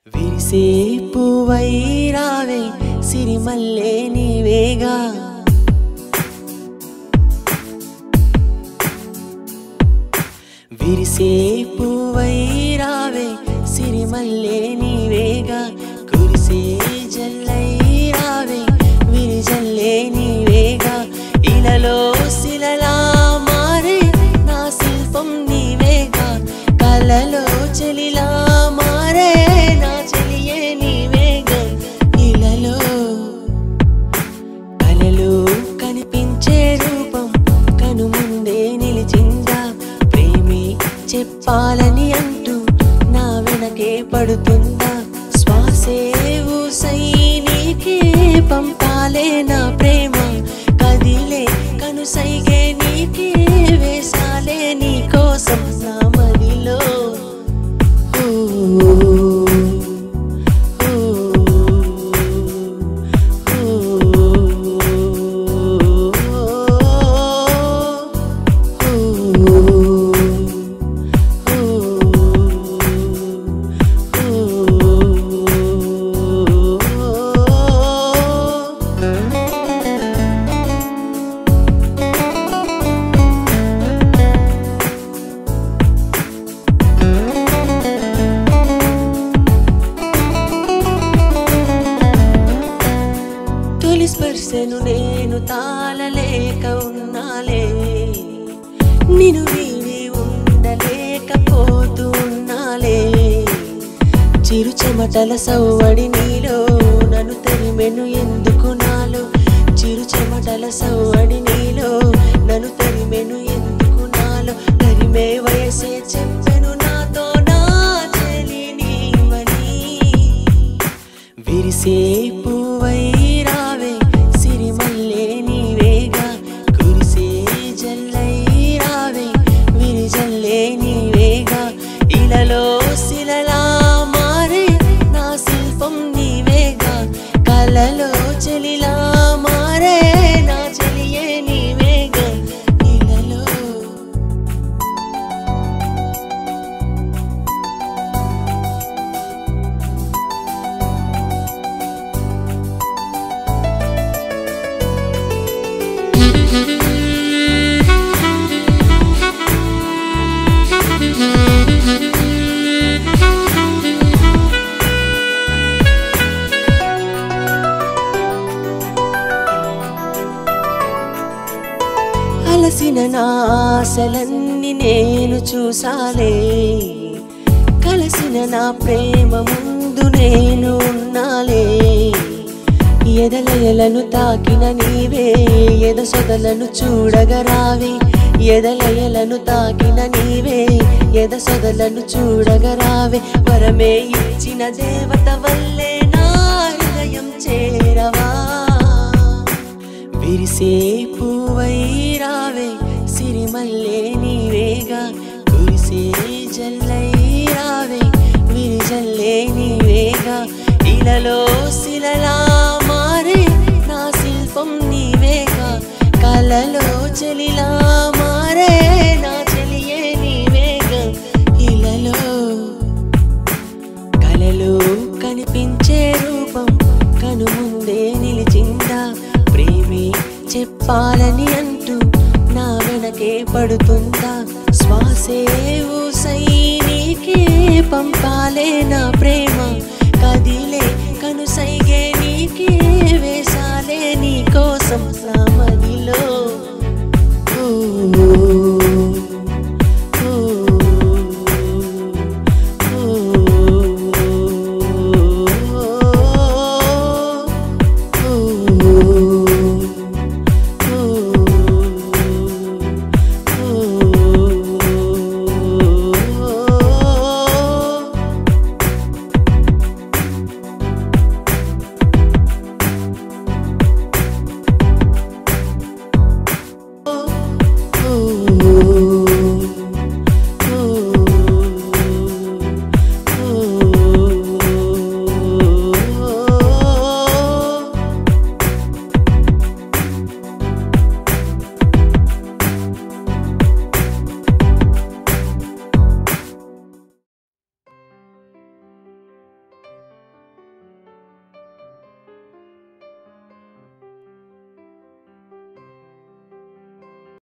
విరిసే పువ్వై రావే సిరిమల్లే నీవేగా విరిసే పువ్వై రావే సిరిమల్లే నీవేగా కురిసే జల్లై రావే విరిజల్లే నీవేగా ఇలలో శిలలా మారే నా శిల్పం నీవేగా కలలో చెలిలా మారే నా చెలియే నీవేగా ఇలలో కలలో కనిపించే రూపం కను ముందే నిలిచిందా ప్రేమే చెప్పాలని అంటూ నా వెనకే పడుతుందా శ్వాసే ఊసై నీకే పంపాలే నా ప్రేమ కదిలే కనుసైగే నీకే వేసాలే నీ కోసం నా మదిలో ఓ తొలి స్పర్శను నేను తాళలేక ఉన్నాలే నిన్ను వీడి ఉండలేకపోతూ ఉన్నాలే చిరు చెమటల సవ్వడి నీలో నన్ను తరిమెను ఎందుకు నాలో చిరు చెమటల సవ్వడి నీలో నన్ను తరిమెను ఎందుకు నాలో తరిమే వయసే చెప్పెను నాతో నా చెలి నీవని విరిసే పువ్వై రావే సిరిమల్లే నీవేగా కురిసే జల్లై రావే విరిజల్లే నీవేగా ఇలలో శిలలా మారే నా శిల్పం నీవేగా కలలో చెలిలా మారే నా చెలియే నీవేగా ఇలలో అలసిన నా ఆశలన్నీ నేను చూసాలే కలిసిన నా ప్రేమ ముందు నేను ఉన్నాలే ఎదలయలను తాకిన నీవే ఎద సొదలను చూడగరావే ఎదలయలను తాకిన నీవే ఎద సొదలను చూడగరావే వరమే ఇచ్చిన దేవత వల్లే నా హృదయం చేరవా విరిసే పువ్వై రావే సిరిమల్లే నీవేగా కురిసే జల్లై రావే విరిజల్లే నీవేగా ఇలలో శిలలా మారే నా శిల్పం నీవేగా కలలో చెలిలా మారే నా చెలియే నీవేగా ఇలలో కలలో కనిపించే రూపం కను ముందే నిలిచిందా ప్రేమే చెప్పాలని అంటూ నా వెనకే పడుతుందా శ్వాసే ఊసై నీకే పంపాలే నా ప్రేమ